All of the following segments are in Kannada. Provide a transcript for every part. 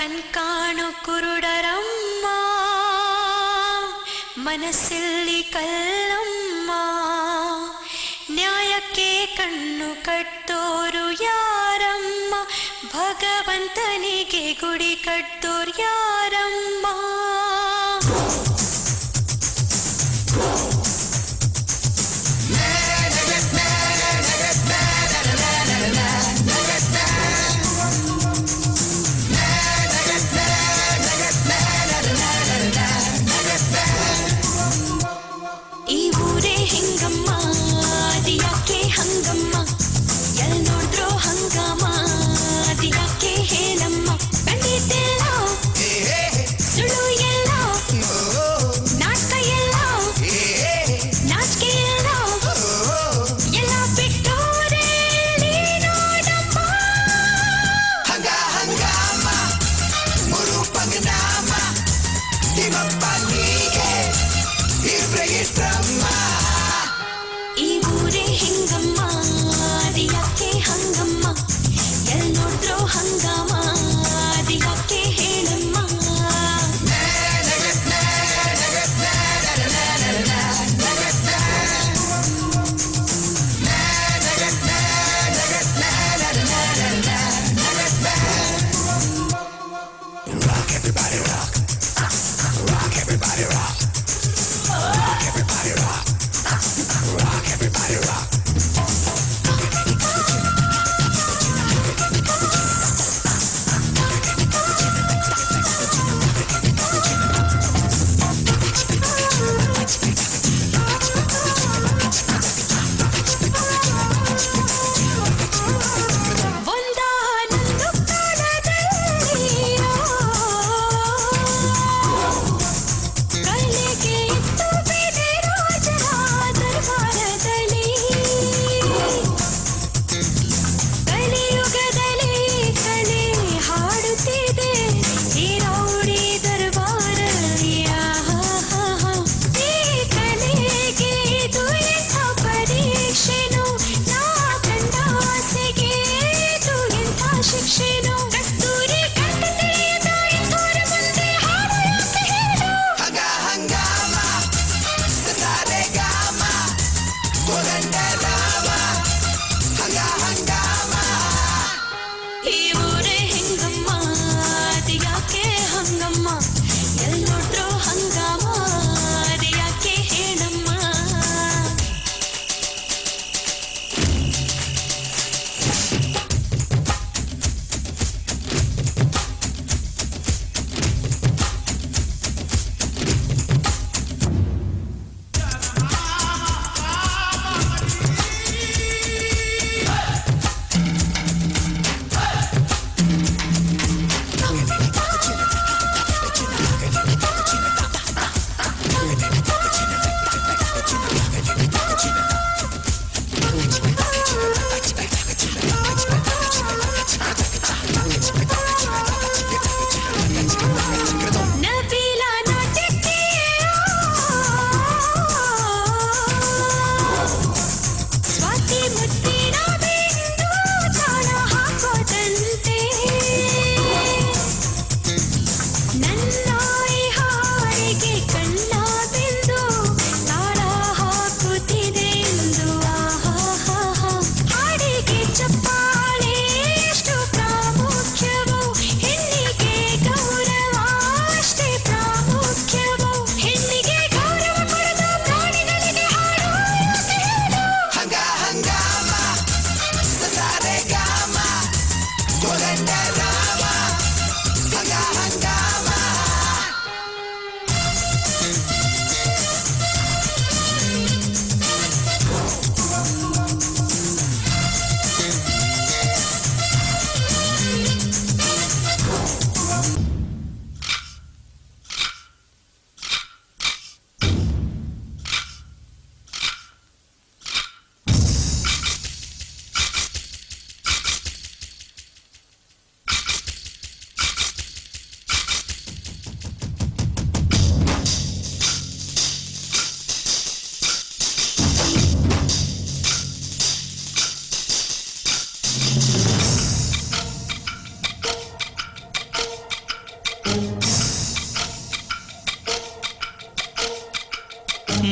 ಕಣ್ಕಾಣು ಕುರುಡರಮ್ಮ ಮನಸ್ಸಲ್ಲಿ ಕಲ್ಲಮ್ಮ ನ್ಯಾಯಕ್ಕೆ ಕಣ್ಣು ಕಟ್ಟೋರು ಯಾರಮ್ಮ ಭಗವಂತನಿಗೆ ಗುಡಿ ಕಟ್ಟೋರು ಯಾರಮ್ಮ ಈ ಊರೇ ಹೆಂಗಮ್ಮ ಅದ್ಯಾಕೆ ಹಂಗಮ್ಮ ಎಲ್ ನೋಡಿದ್ರು ಹಂಗಮ್ಮ ಅದ್ಯಾಕೆ ಹೇಳಮ್ಮ ಖಂಡಿತೆಲ್ಲೋ ಸುಳ್ಳು ಎಲ್ಲೋ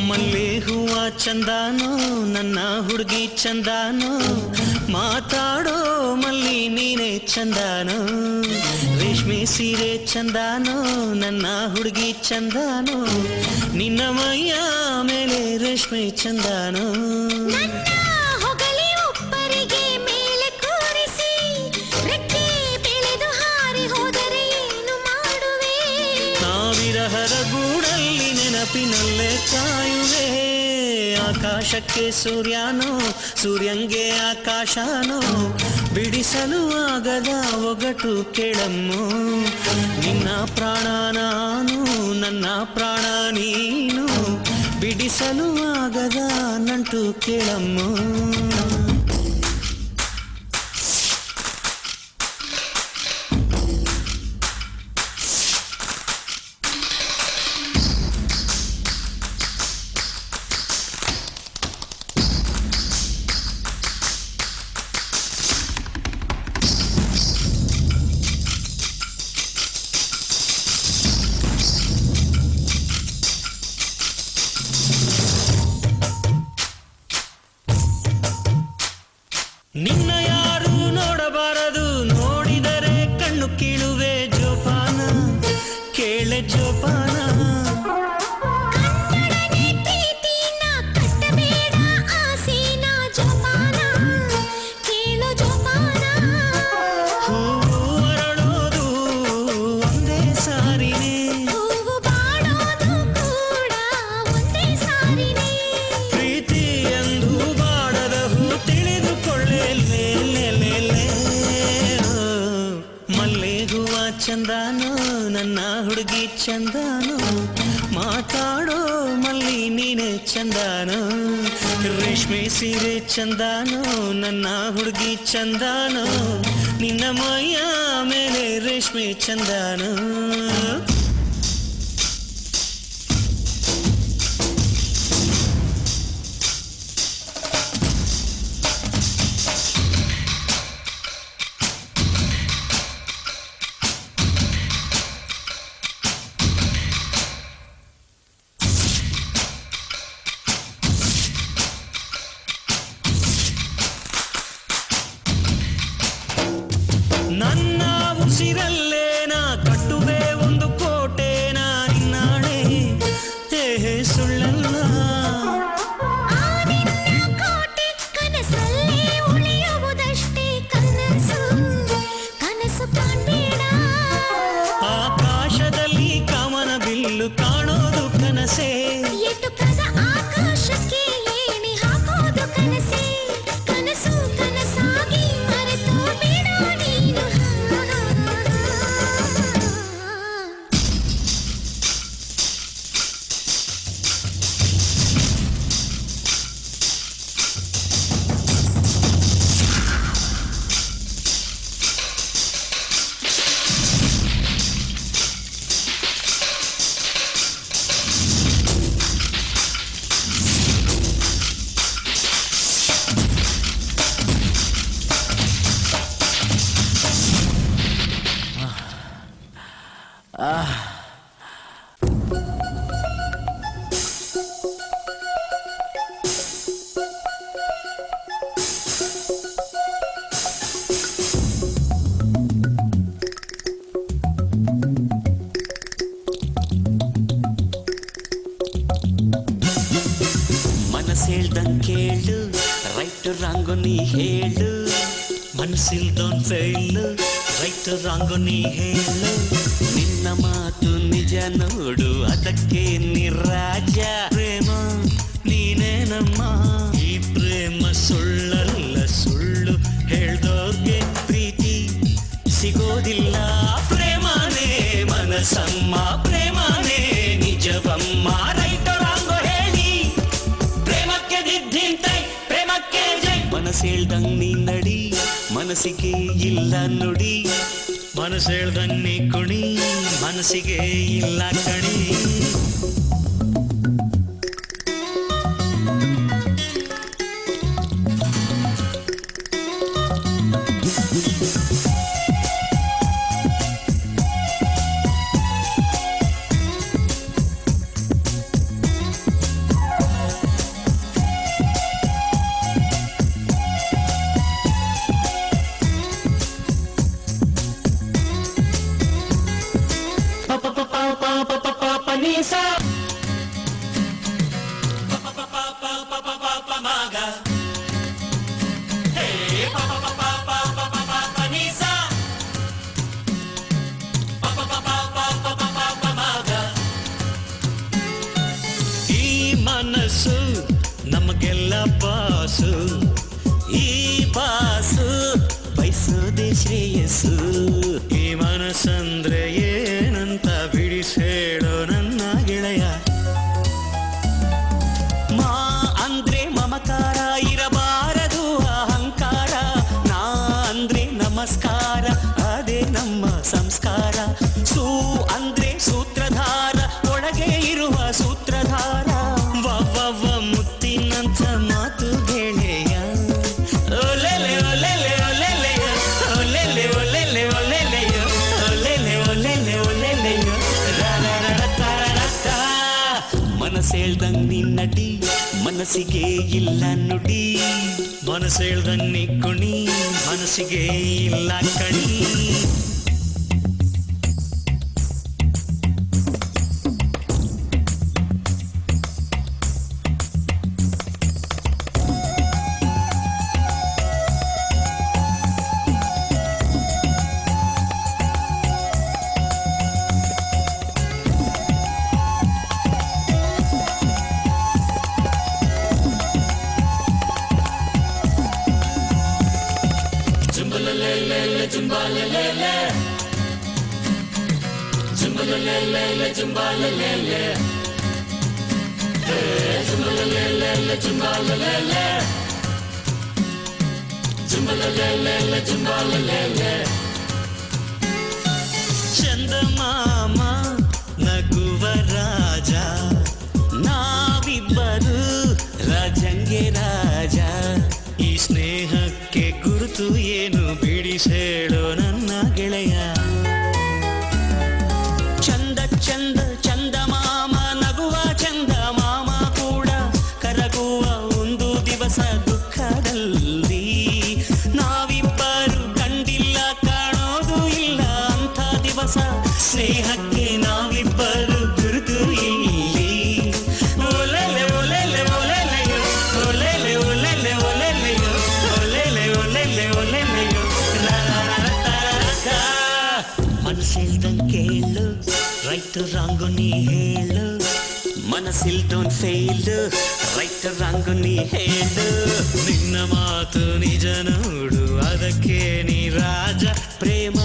ಮಲ್ಲೆ ಹೂವ ಚಂದಾನೋ ನನ್ನ ಹುಡುಗಿ ಚಂದಾನೋ ಮಾತಾಡೋ ಮಲ್ಲಿ ನೀನೇ ಚಂದಾನೋ ರೇಷ್ಮೆ ಸೀರೆ ಚಂದಾನೋ ನನ್ನ ಹುಡುಗಿ ಚಂದಾನೋ ನಿನ್ನ ಮೈಯ ಮೇಲೆ ರೇಷ್ಮೆ ಚಂದಾನೋ ನನ್ನ ಹೊಗಲಿ ಒಬ್ಬರಿಗೆ ಮೇಲೆ ಕೂರಿಸಿ ರೆಕ್ಕೆ ಬೆಳೆದು ಹಾರಿ ಹೋದರೆ ಏನು ಮಾಡುವೆ ನಾವಿರಹರ ಗೂಡಲ್ಲಿ ನೆನಪಿನಲ್ಲೇ ಕಾಯುವೆ ಆಕಾಶಕ್ಕೆ ಸೂರ್ಯನೋ ಸೂರ್ಯಂಗೆ ಆಕಾಶನೋ ಬಿಡಿಸಲು ಆಗದ ಒಗಟು ಕೇಳಮ್ಮು ನಿನ್ನ ಪ್ರಾಣ ನಾನು ನನ್ನ ಪ್ರಾಣ ನೀನು ಬಿಡಿಸಲು ಆಗದ ನಂಟು ಕೇಳಮ್ಮು ನಿನ್ನ ಯಾರು ನೋಡಬಾರದು ನೋಡಿದರೆ ಕಣ್ಣು ಕೀಳುವೆ ಜೋಪಾನ ಕೇಳೆ ಜೋಪಾನ ಕನ್ನಡನೆ ಪ್ರೀತಿನ ಕಟ್ಟಬೇಡ ಆಸೆನ ಜೋಪಾನ ಕೇಳು ಜೋಪಾನ ಹೂವು ಅರಳೋದು ಒಂದೇ ಸಾರಿನೇ ಹೂವು ಬಾಡೋದು ಕೂಡ ಒಂದೇ ಸಾರಿನೇ ಪ್ರೀತಿ ಎಂದು ಬಾಡದ ಹೂ ತಿಳಿದುಕೊಳ್ಳೆ ಲೇ, ಲೇ, ಲೇ, ಲೇ. ಓ, ಮಲ್ಲೆ ಹೂವ ಚಂದಾನೋ ನನ್ನ ಹುಡುಗಿ ಚಂದಾನೋ ಮಾತಾಡೋ ಮಲ್ಲಿ ನೀನೆ ಚಂದಾನೋ ರೇಷ್ಮೆ ಸೀರೆ ಚಂದಾನೋ ನನ್ನ ಹುಡುಗಿ ಚಂದಾನೋ ನಿನ್ನ ಮೈಯ ಮೇಲೆ ರೇಷ್ಮೆ ಚಂದಾನೋ ನನ್ನ ಉಸಿರಲ್ಲೇನ ಕಟ್ಟುವೆ ಒಂದು ಕೋಟೆನ ನಿನ್ನಾಣೆ ಹೇ ಹೇ ಸುಳ್ಳಲ್ಲ ಆ ನಿನ್ನ ಕೋಟೆ ಕನಸಲ್ಲೇ ಉಳಿಯುವುದಷ್ಟೇ ಕನಸು ಕನಸು ಕಾಣ್ಬೇಡ ಆಕಾಶದಲ್ಲಿ ಕಾಮನ ಬಿಲ್ಲು ಕಾಣೋದು ಕನಸೇ ಎಟುಕದ ಆಕಾಶಕ್ಕೆ ಏಣಿ ಹಾಕೋದು ಕನಸೇ ಕನಸು ಕನಸಾಗಿ ಮರೆತು ಬಿಡು ನೀನು ಮನಸ್ಸೇಳ್ದಂಗ್ ಕೇಳು ರೈಟ್ ರಾಂಗು ನೀ ಹೇಳು ಮನಸ್ಸಿಲ್ದೋನ್ ಫೇಲು ರೈಟ್ ರಾಂಗು ನೀ ಹೇಳು ನಿನ್ನ ಮಾತು ನಿಜ ನೋಡು ಅದಕ್ಕೆ ನಿರಾಜ ಪ್ರೇಮ ನೀನೇ ನಮ್ಮ ಈ ಪ್ರೇಮ ಸುಳ್ಳಲ್ಲ ಸುಳ್ಳು ಹೇಳ್ದೋರ್ಗೆ ಪ್ರೀತಿ ಸಿಗೋದಿಲ್ಲ ಪ್ರೇಮನೇ ಮನಸ್ಸಮ್ಮ ಪ್ರೇಮನೇ ನಿಜವಮ್ಮ ರೈಟ್ ರಾಂಗು ಹೇಳಿ ಪ್ರೇಮಕ್ಕೆ ದಿದ್ದಿಂತೈ ಪ್ರೇಮಕ್ಕೆ ಜೈ ಮನಸ್ಸೇಳ್ದಂಗ್ ನೀ ನಡಿ ಮನಸ್ಸಿಗೆ ಇಲ್ಲ ನುಡಿ ಮನಸ್ಸೇಳ್ದಂಗ್ ನೀ ಕುಣಿ ಮನಸ್ಸಿಗೆ ಇಲ್ಲ ಕಣಿ ನೀಸ ಈ ಮನಸ್ಸು ನಮಗೆಲ್ಲ ಬಾಸು ಈ ಬಾಸು ಬಯಸೋದೆ ಶ್ರೇಯಸ್ಸು ಈ ಮನಸ್ಸಂದ್ರೆ ಏನಂತ ಬಿಡಿಸೇಳೋ ನನ್ನ ಗೆಳೆಯ ಮಾ ಅಂದ್ರೆ ಮಮಕಾರ ಇರಬಾರದು ಅಹಂಕಾರ ನಾ ಅಂದ್ರೆ ನಮಸ್ಕಾರ ಅದೇ ನಮ್ಮ ಸಂಸ್ಕಾರ ಸೂ ಅಂದ್ರೆ ಸೂತ್ರಧಾರ ಒಳಗೆ ಇರುವ ಸೂತ್ರಧಾರ ವವ್ವ ಮುತ್ತಿನಂಥ ಮಾತು ಗೆಳೆಯ ಒಲೆಲೆ ಒಲೆಲೆ ಒಲೆಲೆಯ ಒಲೆಲೆ ಒಲೆಲೆ ಒಲೆಲೆಯ ಒಲೆಲೆ ಒಲೆಲೆ ಒಲೆಲೆಯ ರರರರತರರತ. ಮನಸ್ಸೇಳ್ದಂಗ್ ನಿನ್ನಡಿ ಮನಸ್ಸಿಗೆ ಇಲ್ಲ ನುಡಿ ಮನಸ್ಸೇಳ್ದಂಗ್ ನೀ ಕುಣಿ ಮನಸ್ಸಿಗೆ ಇಲ್ಲ ಕಣಿ ಚಂದಮಾಮ ನಗುವ ರಾಜ ನಾವಿಬ್ಬರು ರಾಜಂಗೆ ರಾಜ ಈ ಸ್ನೇಹಕ್ಕೆ ಗುರುತು ಏನು ಬಿಡಿಸೇಳೋ ನನ್ನ ಗೆಳೆಯ ಚಂದ ಚಂದ ಚಂದ ಮಾಮ ನಗುವ ಚಂದ ಮಾಮ ಕೂಡ ಕರಗುವ ಒಂದು ದಿವಸ ದುಃಖದಲ್ಲಿ ನಾವಿಬ್ಬರು ಕಂಡಿಲ್ಲ ಕಾಣೋದು ಇಲ್ಲ ಅಂಥ ದಿವಸ ಸ್ನೇಹಕ್ಕೆ ನಾವಿಬ್ಬರು ಗುರುತು ಇಲ್ಲಿ ಒಲೆಲೆ ಒಲೆಲೆ ಒಲೆಲೆಯೋ ಒಲೆಲೆ ಒಲೆಲೆ ಒಲೆಲೆಯೋ ಒಲೆಲೆ ಒಲೆಲೆ ಒಲೆಲೆಯೋ ರರರರರರರ. ಮನಸ್ಸಿಲ್ದಂಗ್ ಕೇಳು ರೈಟ್ ರಾಂಗು ನೀ ಹೇಳು ಮನಸ್ಸಿಲ್ದೋನ್ ಫೇಲು ರೈಟ್ ರಾಂಗು ನೀ ಹೇಳು ನಿನ್ನ ಮಾತು ನಿಜ ನೋಡು ಅದಕ್ಕೆ ನೀ ರಾಜ ಪ್ರೇಮ